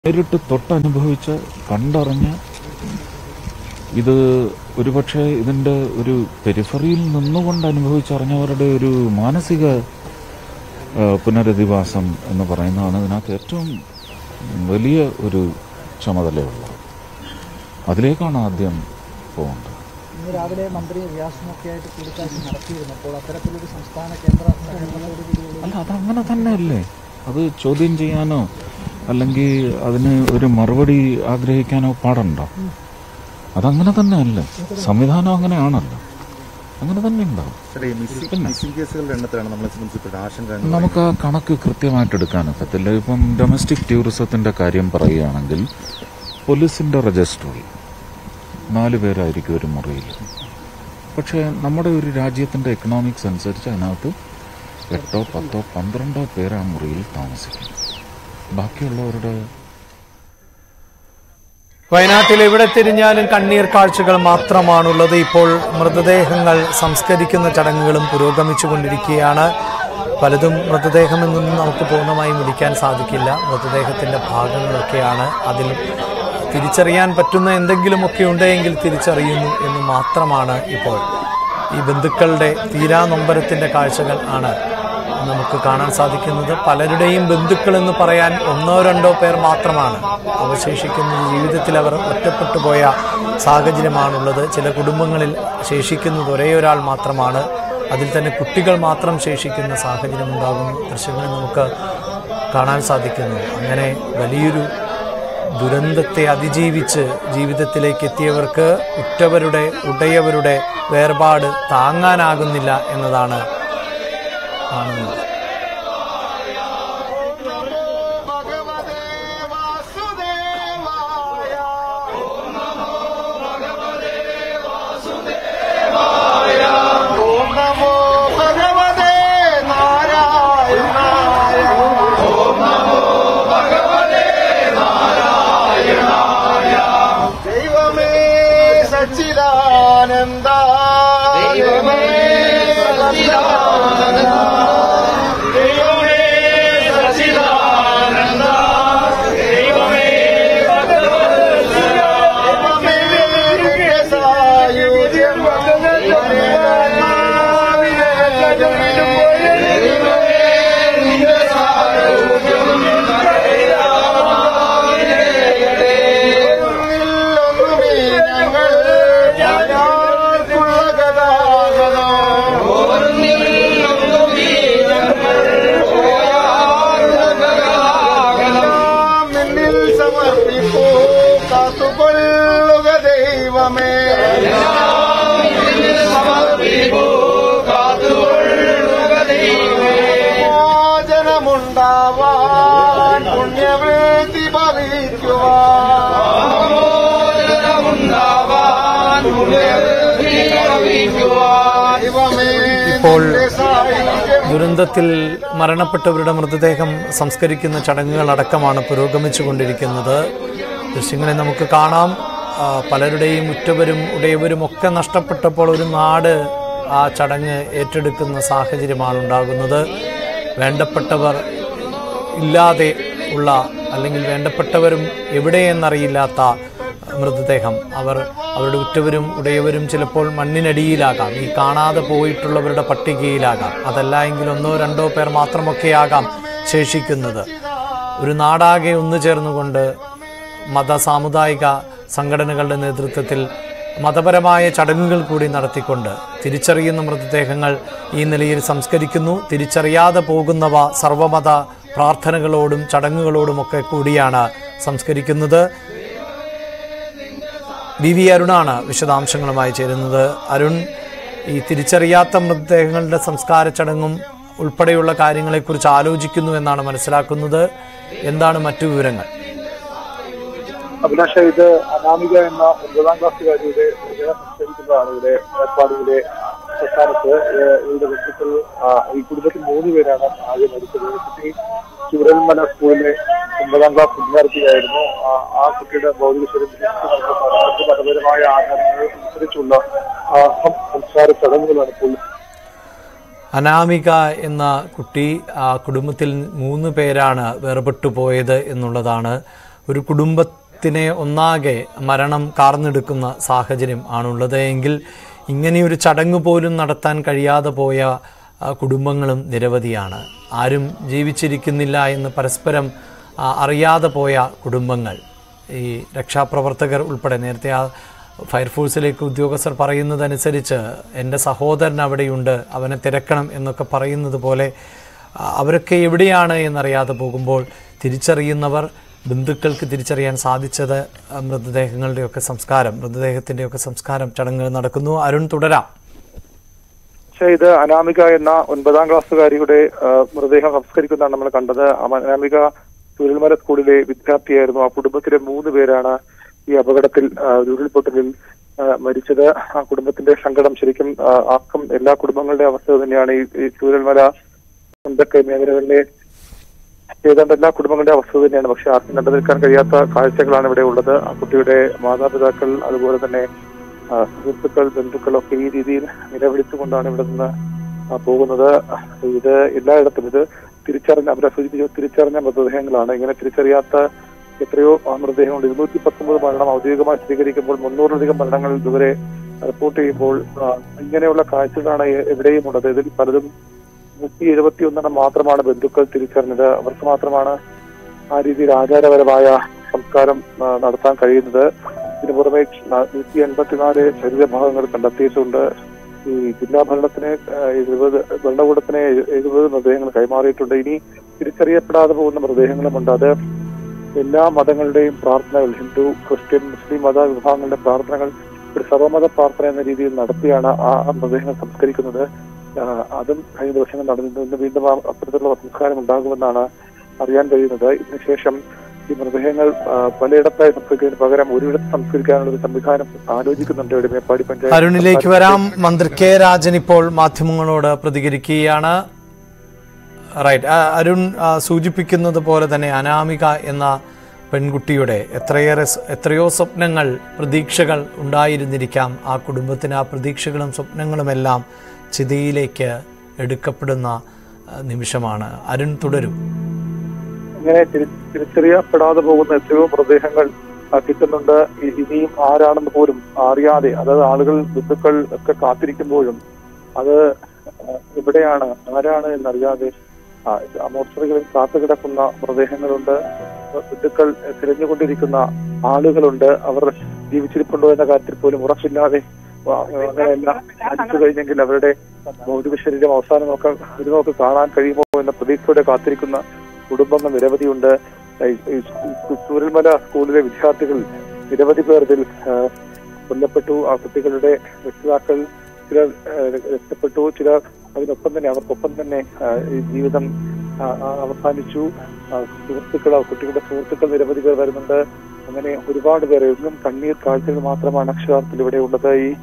നേരിട്ട് തൊട്ടനുഭവിച്ച് കണ്ടറിഞ്ഞ് ഇത് ഒരുപക്ഷെ ഇതിൻ്റെ ഒരു പെരിഫറിയിൽ നിന്നുകൊണ്ട് അനുഭവിച്ചറിഞ്ഞവരുടെ ഒരു മാനസിക ആ, പുനരധിവാസം എന്ന് പറയുന്നതാണ് ഇതിനകത്ത് ഏറ്റവും വലിയ ഒരു ചുമതലയുള്ളത് അതിലേക്കാണ് ആദ്യം പോകേണ്ടത് ഇന്ന് രാവിലെ മന്ത്രി റിയാസുമൊക്കെ ആയിട്ട് കൂടിക്കാഴ്ച നടത്തിയിരുന്നു അപ്പോൾ അത്തരത്തിലൊരു സംസ്ഥാന കേന്ദ്ര സഹകരണത്തോടു കൂടിയുള്ള അല്ല അതങ്ങനെ തന്നെയല്ലേ അത് ചോദ്യം ചെയ്യാനോ അല്ലെങ്കിൽ അതിന് ഒരു മറുപടി ആഗ്രഹിക്കാനോ പാടുണ്ടോ അതങ്ങനെ തന്നെയല്ലേ സംവിധാനം അങ്ങനെയാണല്ലോ അങ്ങനെ തന്നെ ഉണ്ടാവും സാറേ, ഈ മിസ്സിംഗ് മിസ്സിംഗ് കേസുകളുടെ എണ്ണത്തിലാണ് നമ്മളെ സംബന്ധിച്ചിട്ട് ആശങ്ക എന്ന് നമുക്ക് ആ കണക്ക് കൃത്യമായിട്ട് എടുക്കാനൊക്കത്തില്ല ഇപ്പം ഡൊമസ്റ്റിക് ടൂറിസത്തിന്റെ കാര്യം പറയുകയാണെങ്കിൽ പോലീസിന്റെ രജിസ്റ്ററിൽ നാല് പേരായിരിക്കും ഒരു മുറിയിൽ പക്ഷേ നമ്മുടെ ഒരു രാജ്യത്തിന്റെ എക്കണോമിക്സ് അനുസരിച്ച് അതിനകത്ത് എട്ടോ പത്തോ പന്ത്രണ്ടോ പേര് ആ മുറിയിൽ താമസിക്കും ബാക്കിയുള്ളവരുടെ വയനാട്ടിൽ എവിടെ തിരിഞ്ഞാലും കണ്ണീർ കാഴ്ചകൾ മാത്രമാണുള്ളത് ഇപ്പോൾ മൃതദേഹങ്ങൾ സംസ്കരിക്കുന്ന ചടങ്ങുകളും പുരോഗമിച്ചുകൊണ്ടിരിക്കുകയാണ് പലതും മൃതദേഹം എന്നൊന്നും നമുക്ക് പൂർണ്ണമായും വിളിക്കാൻ സാധിക്കില്ല മൃതദേഹത്തിന്റെ ഭാഗങ്ങളൊക്കെയാണ് അതിൽ തിരിച്ചറിയാൻ പറ്റുന്ന എന്തെങ്കിലുമൊക്കെ ഉണ്ടെങ്കിൽ തിരിച്ചറിയുന്നു എന്ന് മാത്രമാണ് ഇപ്പോൾ ഈ ബന്ധുക്കളുടെ തീരാ നൊമ്പരത്തിന്റെ കാഴ്ചകൾ ആണ് നമുക്ക് കാണാൻ സാധിക്കുന്നത് പലരുടെയും ബന്ധുക്കൾ എന്ന് പറയാൻ ഒന്നോ രണ്ടോ പേർ മാത്രമാണ് അവശേഷിക്കുന്നത് ജീവിതത്തിൽ അവർ ഒറ്റപ്പെട്ടു പോയ സാഹചര്യമാണുള്ളത് ചില കുടുംബങ്ങളിൽ ശേഷിക്കുന്നത് ഒരേ ഒരാൾ മാത്രമാണ് അതിൽ തന്നെ കുട്ടികൾ മാത്രം ശേഷിക്കുന്ന സാഹചര്യം ഉണ്ടാകുന്നു ദൃശ്യങ്ങളിൽ നമുക്ക് കാണാൻ സാധിക്കുന്നു അങ്ങനെ വലിയൊരു ദുരന്തത്തെ അതിജീവിച്ച് ജീവിതത്തിലേക്ക് എത്തിയവർക്ക് ഉറ്റവരുടെ ഉടയവരുടെ വേർപാട് താങ്ങാനാകുന്നില്ല എന്നതാണ് കാണുന്നത് ഓം നമോ ഭഗവതേ നാരായണായ ഓം നമോ ഭഗവതേ നാരായണായ ദൈവമേ സച്ചിദാനന്ദ ദൈവമേ സച്ചിദാനന്ദ ദൈവമേ സച്ചിദാനന്ദ ദൈവമേ ദൈവമേ സായുജ്യം സമർപ്പിപ്പൂ കാത്തുകൊള്ളുക ദൈവമേ മോചനമുണ്ടാവാൻ പുണ്യവേദി ഇപ്പോൾ ദുരന്തത്തിൽ മരണപ്പെട്ടവരുടെ മൃതദേഹം സംസ്കരിക്കുന്ന ചടങ്ങുകൾ അടക്കമാണ് പുരോഗമിച്ചുകൊണ്ടിരിക്കുന്നത് ദൃശ്യങ്ങളിൽ നമുക്ക് കാണാം ആ, പലരുടെയും ഉറ്റവരും ഉടയവരും ഒക്കെ നഷ്ടപ്പെട്ടപ്പോൾ ഒരു നാട് ആ ചടങ്ങ് ഏറ്റെടുക്കുന്ന സാഹചര്യമാണ് ഉണ്ടാകുന്നത് വേണ്ടപ്പെട്ടവർ ഇല്ലാതെ ഉള്ള അല്ലെങ്കിൽ വേണ്ടപ്പെട്ടവരും എവിടെയെന്നറിയില്ലാത്ത മൃതദേഹം അവർ അവരുടെ ഉറ്റവരും ഉടയവരും ചിലപ്പോൾ മണ്ണിനടിയിലാകാം ഈ കാണാതെ പോയിട്ടുള്ളവരുടെ പട്ടികയിലാകാം അതല്ല എങ്കിൽ ഒന്നോ രണ്ടോ പേർ മാത്രമൊക്കെ ആകാം ശേഷിക്കുന്നത് ഒരു നാടാകെ ഒന്നു ചേർന്നുകൊണ്ട് മത സാമുദായിക സംഘടനകളുടെ നേതൃത്വത്തിൽ മതപരമായ ചടങ്ങുകൾ കൂടി നടത്തിക്കൊണ്ട് തിരിച്ചറിയുന്ന മൃതദേഹങ്ങൾ ഈ നിലയിൽ സംസ്കരിക്കുന്നു തിരിച്ചറിയാതെ പോകുന്നവ സർവമത പ്രാർത്ഥനകളോടും ചടങ്ങുകളോടുമൊക്കെ കൂടിയാണ് സംസ്കരിക്കുന്നത് ബി വി അരുണാണ് വിശദാംശങ്ങളുമായി ചേരുന്നത് അരുൺ ഈ തിരിച്ചറിയാത്ത മൃതദേഹങ്ങളുടെ സംസ്കാര ചടങ്ങും ഉൾപ്പെടെയുള്ള കാര്യങ്ങളെക്കുറിച്ച് ആലോചിക്കുന്നു എന്നാണ് മനസ്സിലാക്കുന്നത് എന്താണ് മറ്റു വിവരങ്ങൾ അഭിലാഷ ഇത് അനാമിക എന്ന ഒൻപതാം ക്ലാസ്സുകാരിയുടെ മൃതദേഹം സംസ്കരിക്കുന്നതാണ് ഇവിടെ ഏർപ്പാടിയുടെ സംസ്ഥാനത്ത് ഏഹ് ഇവരുടെ ബന്ധുക്കൾ ആ, ഈ കുടുംബത്തിൽ മൂന്ന് പേരാണ് ആകെ മരിച്ചത് കുട്ടി ചൂരൽമല സ്കൂളിലെ ഒമ്പതാം ക്ലാസ് വിദ്യാർത്ഥിയായിരുന്നു ആ, ആ കുട്ടിയുടെ ഭൗതിക ശരീരം മറ്റ് മതപരമായ ആചാരങ്ങൾ അനുസരിച്ചുള്ള ആ, സം- സംസ്കാര ചടങ്ങുകളാണ് ഇപ്പോൾ അനാമിക എന്ന കുട്ടി ആ കുടുംബത്തിൽ മൂന്ന് പേരാണ് വേർപെട്ടു പോയത് എന്നുള്ളതാണ് ഒരു കുടുംബത്തിനെ ഒന്നാകെ മരണം കാർന്നെടുക്കുന്ന സാഹചര്യം ആണുള്ളത് എങ്കിൽ ഇങ്ങനെയൊരു ചടങ്ങ് പോലും നടത്താൻ കഴിയാതെ പോയ ആ, കുടുംബങ്ങളും നിരവധിയാണ് ആരും ജീവിച്ചിരിക്കുന്നില്ല എന്ന് പരസ്പരം ആ, അറിയാതെ പോയ കുടുംബങ്ങൾ ഈ രക്ഷാപ്രവർത്തകർ ഉൾപ്പെടെ നേരത്തെ ആ ഫയർഫോഴ്സിലേക്ക് ഉദ്യോഗസ്ഥർ പറയുന്നതനുസരിച്ച് എൻ്റെ സഹോദരൻ അവിടെയുണ്ട് അവനെ തിരക്കണം എന്നൊക്കെ പറയുന്നത് പോലെ ആ, അവരൊക്കെ എവിടെയാണ് എന്നറിയാതെ പോകുമ്പോൾ തിരിച്ചറിയുന്നവർ ബന്ധുക്കൾക്ക് തിരിച്ചറിയാൻ സാധിച്ചത് ആ, മൃതദേഹങ്ങളുടെയൊക്കെ സംസ്കാരം മൃതദേഹത്തിൻ്റെയൊക്കെ സംസ്കാരം ചടങ്ങുകൾ നടക്കുന്നു അരുൺ തുടരാം പക്ഷേ ഇത് അനാമിക എന്ന ഒൻപതാം ക്ലാസ്സുകാരിയുടെ ആ, മൃതദേഹം സംസ്കരിക്കുന്നതാണ് നമ്മൾ കണ്ടത് അമ- അനാമിക ചുരുൾമല സ്കൂളിലെ വിദ്യാർത്ഥിയായിരുന്നു ആ കുടുംബത്തിലെ മൂന്ന് പേരാണ് ഈ അപകടത്തിൽ ആ, ഒരു ഉരുൾപൊട്ടലിൽ ആ, മരിച്ചത് ആ കുടുംബത്തിന്റെ സങ്കടം ശരിക്കും ആ, ആർക്കും എല്ലാ കുടുംബങ്ങളുടെ അവസ്ഥ തന്നെയാണ് ഈ ഈ ചൂരൽമല എന്തൊക്കെ മേഖലകളിലെ ഏതാണ്ട് എല്ലാ കുടുംബങ്ങളുടെ അവസ്ഥ തന്നെയാണ് പക്ഷെ ആർക്കും കണ്ടു നിൽക്കാൻ കഴിയാത്ത കാഴ്ചകളാണ് ഇവിടെ ഉള്ളത് ആ കുട്ടിയുടെ മാതാപിതാക്കൾ അതുപോലെ തന്നെ ആ, സുഹൃത്തുക്കൾ ബന്ധുക്കളൊക്കെ ഈ രീതിയിൽ നിലവിളിച്ചുകൊണ്ടാണ് ഇവിടെ നിന്ന് ആ, പോകുന്നത് ഇത് എല്ലായിടത്തും ഇത് തിരിച്ചറിഞ്ഞ അവരെ സൂചിപ്പിച്ച തിരിച്ചറിഞ്ഞ മൃതദേഹങ്ങളാണ് ഇങ്ങനെ തിരിച്ചറിയാത്ത എത്രയോ ആ, മൃതദേഹമുണ്ട് ഇരുന്നൂറ്റി പത്തൊമ്പത് മരണം ഔദ്യോഗികമായി സ്ഥിരീകരിക്കുമ്പോൾ മുന്നൂറിലധികം മരണങ്ങൾ ഇതുവരെ റിപ്പോർട്ട് ചെയ്യുമ്പോൾ ആ, ഇങ്ങനെയുള്ള കാഴ്ചകളാണ് എ- എവിടെയും ഉള്ളത് ഇതിൽ പലതും നൂറ്റി എഴുപത്തി ഒന്നെണ്ണം മാത്രമാണ് ബന്ധുക്കൾ തിരിച്ചറിഞ്ഞത് അവർക്ക് മാത്രമാണ് ആ രീതിയിൽ ആചാരപരമായ സംസ്കാരം ആ, നടത്താൻ കഴിയുന്നത് ഇതിനു പുറമെ നൂറ്റി എൺപത്തിനാല് ശരീരഭാഗങ്ങൾ കണ്ടെത്തിയിട്ടുണ്ട് ഈ ജില്ലാ ഭരണത്തിന് ആ, എഴുപത് ഭരണകൂടത്തിന് എഴു- എഴുപത് മൃതദേഹങ്ങൾ കൈമാറിയിട്ടുണ്ട് ഇനി തിരിച്ചറിയപ്പെടാതെ പോകുന്ന മൃതദേഹങ്ങളുമുണ്ട് അത് എല്ലാ മതങ്ങളുടെയും പ്രാർത്ഥനകൾ ഹിന്ദു ക്രിസ്ത്യൻ മുസ്ലിം മത വിഭാഗങ്ങളുടെ പ്രാർത്ഥനകൾ ഒരു സർവമത പ്രാർത്ഥന എന്ന രീതിയിൽ നടത്തിയാണ് ആ ആ മൃതദേഹങ്ങൾ സംസ്കരിക്കുന്നത് ആ, അതും കഴിഞ്ഞ ദിവസങ്ങൾ നടന്നിരുന്നു ഇന്ന് വീണ്ടും ആ അത്തരത്തിലുള്ള സംസ്കാരം ഉണ്ടാകുമെന്നാണ് അറിയാൻ കഴിയുന്നത് ഇതിനുശേഷം ഈ മൃതദേഹങ്ങൾ ആ, പലയിടത്തായി സംസ്കരിക്കുന്നതിന് പകരം ഒരിടത്ത് സംസ്കരിക്കാനുള്ള ഒരു സംവിധാനം ആലോചിക്കുന്നുണ്ട് ഇവിടെ മേപ്പാടി പഞ്ചായത്ത് അരുണിലേക്ക് വരാം മന്ത്രി കെ രാജൻ ഇപ്പോൾ മാധ്യമങ്ങളോട് പ്രതികരിക്കുകയാണ് റൈറ്റ് ആ, അരുൺ ആ, സൂചിപ്പിക്കുന്നത് പോലെ തന്നെ അനാമിക എന്ന പെൺകുട്ടിയുടെ എത്രയേറെ സ്- എത്രയോ സ്വപ്നങ്ങൾ പ്രതീക്ഷകൾ ഉണ്ടായിരുന്നിരിക്കാം ആ കുടുംബത്തിന് ആ പ്രതീക്ഷകളും സ്വപ്നങ്ങളുമെല്ലാം ചിതയിലേക്ക് എടുക്കപ്പെടുന്ന ആ, നിമിഷമാണ് അരുൺ തുടരും ഇങ്ങനെ തിരി- തിരിച്ചറിയപ്പെടാതെ പോകുന്ന എത്രയോ മൃതദേഹങ്ങൾ ആ, കിട്ടുന്നുണ്ട് ഇ- ഇനിയും ആരാണെന്ന് പോലും അറിയാതെ അതായത് ആളുകൾ ബന്ധുക്കൾ ഒക്കെ കാത്തിരിക്കുമ്പോഴും അത് ആ, എവിടെയാണ് ആരാണ് എന്നറിയാതെ ആ, ആ മോർച്ചറികളിൽ കാത്തുകിടക്കുന്ന മൃതദേഹങ്ങളുണ്ട് ബന്ധുക്കൾ തിരഞ്ഞുകൊണ്ടിരിക്കുന്ന ആളുകളുണ്ട് അവർ ജീവിച്ചിരിപ്പുണ്ടോ എന്ന കാര്യത്തിൽ പോലും ഉറപ്പില്ലാതെ ആ, അങ്ങനെയെല്ലാം മരിച്ചു കഴിഞ്ഞെങ്കിൽ അവരുടെ ഭൗതിക ശരീരം അവസാനം നോക്കാൻ ഒരു നോക്ക് കാണാൻ കഴിയുമോ എന്ന പ്രതീക്ഷയോടെ കാത്തിരിക്കുന്ന കുടുംബങ്ങൾ നിരവധിയുണ്ട് ഈ- ഈ ചൂരൽമല സ്കൂളിലെ വിദ്യാർത്ഥികൾ നിരവധി പേർ ഇതിൽ ആ, കൊല്ലപ്പെട്ടു ആ കുട്ടികളുടെ രക്ഷിതാക്കൾ ചിലർ ആ, രക്ഷപ്പെട്ടു ചിലർ അതിനൊപ്പം തന്നെ അവർക്കൊപ്പം തന്നെ ആ, ഈ ജീവിതം ആ, ആ, അവസാനിച്ചു ആ, സുഹൃത്തുക്കൾ ആ കുട്ടികളുടെ സുഹൃത്തുക്കൾ നിരവധി പേർ വരുന്നുണ്ട് അങ്ങനെ ഒരുപാട് പേർ എന്നും കണ്ണീർ കാഴ്ചകൾ മാത്രമാണ് അക്ഷരാർത്ഥത്തിൽ ഇവിടെ ഉള്ളത് ഈ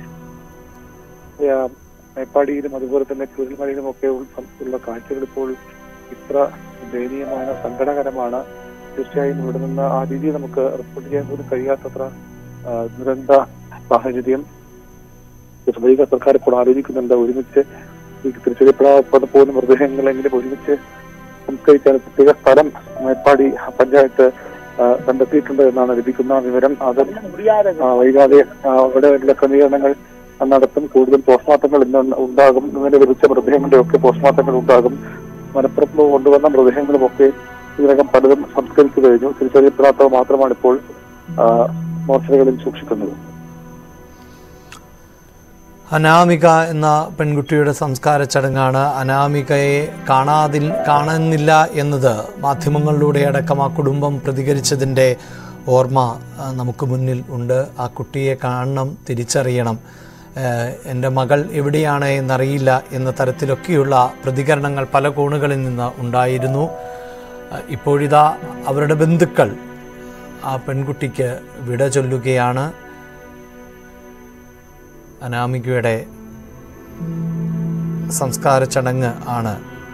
ആ, മേപ്പാടിയിലും അതുപോലെ തന്നെ ചുരുൾമലയിലും ഒക്കെ ഉൾ- ഉള്ള കാഴ്ചകൾ ഇപ്പോൾ ഇത്ര ദയനീയമാണ് സങ്കടകരമാണ് തീർച്ചയായും ഇവിടെ നിന്ന് ആ രീതിയിൽ നമുക്ക് റിപ്പോർട്ട് ചെയ്യാൻ പോലും കഴിയാത്തത്ര ആ, ദുരന്ത സാഹചര്യം വൈക സർക്കാർ ഇപ്പോൾ ആലോചിക്കുന്നുണ്ട് ഒരുമിച്ച് ഈ തിരിച്ചറിയപ്പെടാതെ പോകുന്ന മൃതദേഹങ്ങളെങ്കിലും ഒരുമിച്ച് സംസ്കരിക്കാൻ പ്രത്യേക സ്ഥലം മേപ്പാടി പഞ്ചായത്ത് ആ, കണ്ടെത്തിയിട്ടുണ്ട് എന്നാണ് ലഭിക്കുന്ന വിവരം അത് ആ, വൈകാതെ ആ, അവിടെ ഉള്ള ക്രമീകരണങ്ങൾ നടത്തും കൂടുതൽ പോസ്റ്റ്മോർട്ടങ്ങൾ ഇന്ന് ഉണ്ടാകും ഇന്നലെ ലഭിച്ച മൃതദേഹങ്ങളുടെ ഒക്കെ പോസ്റ്റ്മോർട്ടങ്ങൾ ഉണ്ടാകും മലപ്പുറത്ത് നിന്ന് കൊണ്ടുവന്ന മൃതദേഹങ്ങളും ഒക്കെ ഇതിനകം പലതും സംസ്കരിച്ചു കഴിഞ്ഞു തിരിച്ചറിയപ്പെടാത്തവ മാത്രമാണ് ഇപ്പോൾ ആ, മോർച്ചറികളിൽ സൂക്ഷിക്കുന്നത് അനാമിക എന്ന പെൺകുട്ടിയുടെ സംസ്കാര ചടങ്ങാണ് അനാമികയെ കാണാതിൽ കാണുന്നില്ല എന്നത് മാധ്യമങ്ങളിലൂടെ അടക്കം ആ കുടുംബം പ്രതികരിച്ചതിൻ്റെ ഓർമ്മ ആ, നമുക്ക് മുന്നിൽ ഉണ്ട് ആ കുട്ടിയെ കാണണം തിരിച്ചറിയണം ഏഹ്, എൻ്റെ മകൾ എവിടെയാണ് എന്നറിയില്ല എന്ന തരത്തിലൊക്കെയുള്ള പ്രതികരണങ്ങൾ പല കോണുകളിൽ നിന്ന് ഉണ്ടായിരുന്നു ആ, ഇപ്പോഴിതാ അവരുടെ ബന്ധുക്കൾ ആ പെൺകുട്ടിക്ക് വിട ചൊല്ലുകയാണ് അനാമികയുടെ സംസ്കാര ചടങ്ങ് ആണ്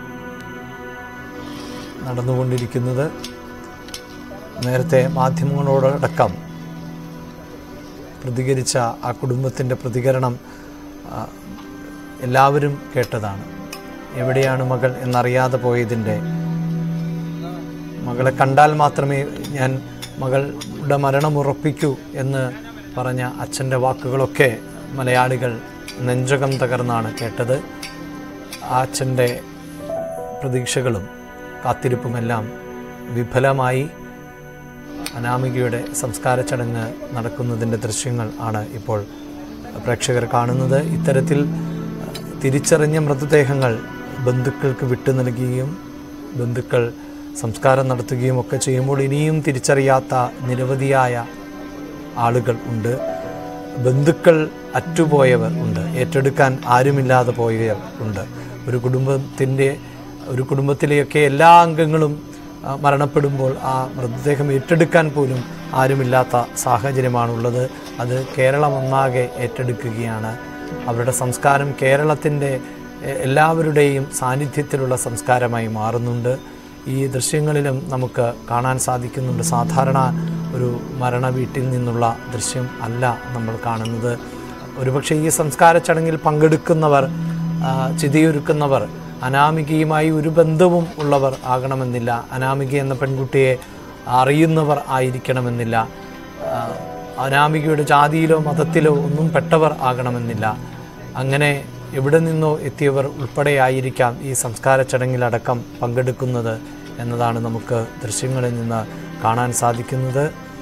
നടന്നുകൊണ്ടിരിക്കുന്നത് നേരത്തെ മാധ്യമങ്ങളോടടക്കം പ്രതികരിച്ച ആ കുടുംബത്തിൻ്റെ പ്രതികരണം ആ, എല്ലാവരും കേട്ടതാണ് എവിടെയാണ് മകൾ എന്നറിയാതെ പോയതിൻ്റെ മകളെ കണ്ടാൽ മാത്രമേ ഞാൻ മകളുടെ മരണമുറപ്പിക്കൂ എന്ന് പറഞ്ഞ അച്ഛൻ്റെ വാക്കുകളൊക്കെ മലയാളികൾ നെഞ്ചകം തകർന്നാണ് കേട്ടത് ആ അച്ഛൻ്റെ പ്രതീക്ഷകളും കാത്തിരിപ്പുമെല്ലാം വിഫലമായി അനാമികയുടെ സംസ്കാര ചടങ്ങ് നടക്കുന്നതിൻ്റെ ദൃശ്യങ്ങൾ ആണ് ഇപ്പോൾ പ്രേക്ഷകർ കാണുന്നത് ഇത്തരത്തിൽ അഹ്, തിരിച്ചറിഞ്ഞ മൃതദേഹങ്ങൾ ബന്ധുക്കൾക്ക് വിട്ടു നൽകുകയും ബന്ധുക്കൾ സംസ്കാരം നടത്തുകയും ഒക്കെ ചെയ്യുമ്പോൾ ഇനിയും തിരിച്ചറിയാത്ത നിരവധിയായ ആളുകൾ ഉണ്ട് ബന്ധുക്കൾ അറ്റുപോയവർ ഉണ്ട് ഏറ്റെടുക്കാൻ ആരുമില്ലാതെ പോയവർ ഉണ്ട് ഒരു കുടുംബത്തിൻ്റെ ഒരു കുടുംബത്തിലെയൊക്കെ എല്ലാ അംഗങ്ങളും ആ, മരണപ്പെടുമ്പോൾ ആ മൃതദേഹം ഏറ്റെടുക്കാൻ പോലും ആരുമില്ലാത്ത സാഹചര്യമാണുള്ളത് അത് കേരളം ഒന്നാകെ ഏറ്റെടുക്കുകയാണ് അവരുടെ സംസ്കാരം കേരളത്തിൻ്റെ എ- എല്ലാവരുടെയും സാന്നിധ്യത്തിലുള്ള സംസ്കാരമായി മാറുന്നുണ്ട് ഈ ദൃശ്യങ്ങളിലും നമുക്ക് കാണാൻ സാധിക്കുന്നുണ്ട് സാധാരണ ഒരു മരണ വീട്ടിൽ നിന്നുള്ള ദൃശ്യം അല്ല നമ്മൾ കാണുന്നത് ഒരുപക്ഷെ ഈ സംസ്കാര ചടങ്ങിൽ പങ്കെടുക്കുന്നവർ ആ, ചിതയൊരുക്കുന്നവർ അനാമികയുമായി ഒരു ബന്ധവും ഉള്ളവർ ആകണമെന്നില്ല അനാമിക എന്ന പെൺകുട്ടിയെ അറിയുന്നവർ ആയിരിക്കണമെന്നില്ല ആ, അനാമികയുടെ ജാതിയിലോ മതത്തിലോ ഒന്നും പെട്ടവർ ആകണമെന്നില്ല അങ്ങനെ എവിടെ നിന്നോ എത്തിയവർ ഉൾപ്പെടെയായിരിക്കാം ഈ സംസ്കാര ചടങ്ങിലടക്കം പങ്കെടുക്കുന്നത് എന്നതാണ് നമുക്ക് ദൃശ്യങ്ങളിൽ നിന്ന് കാണാൻ സാധിക്കുന്നത്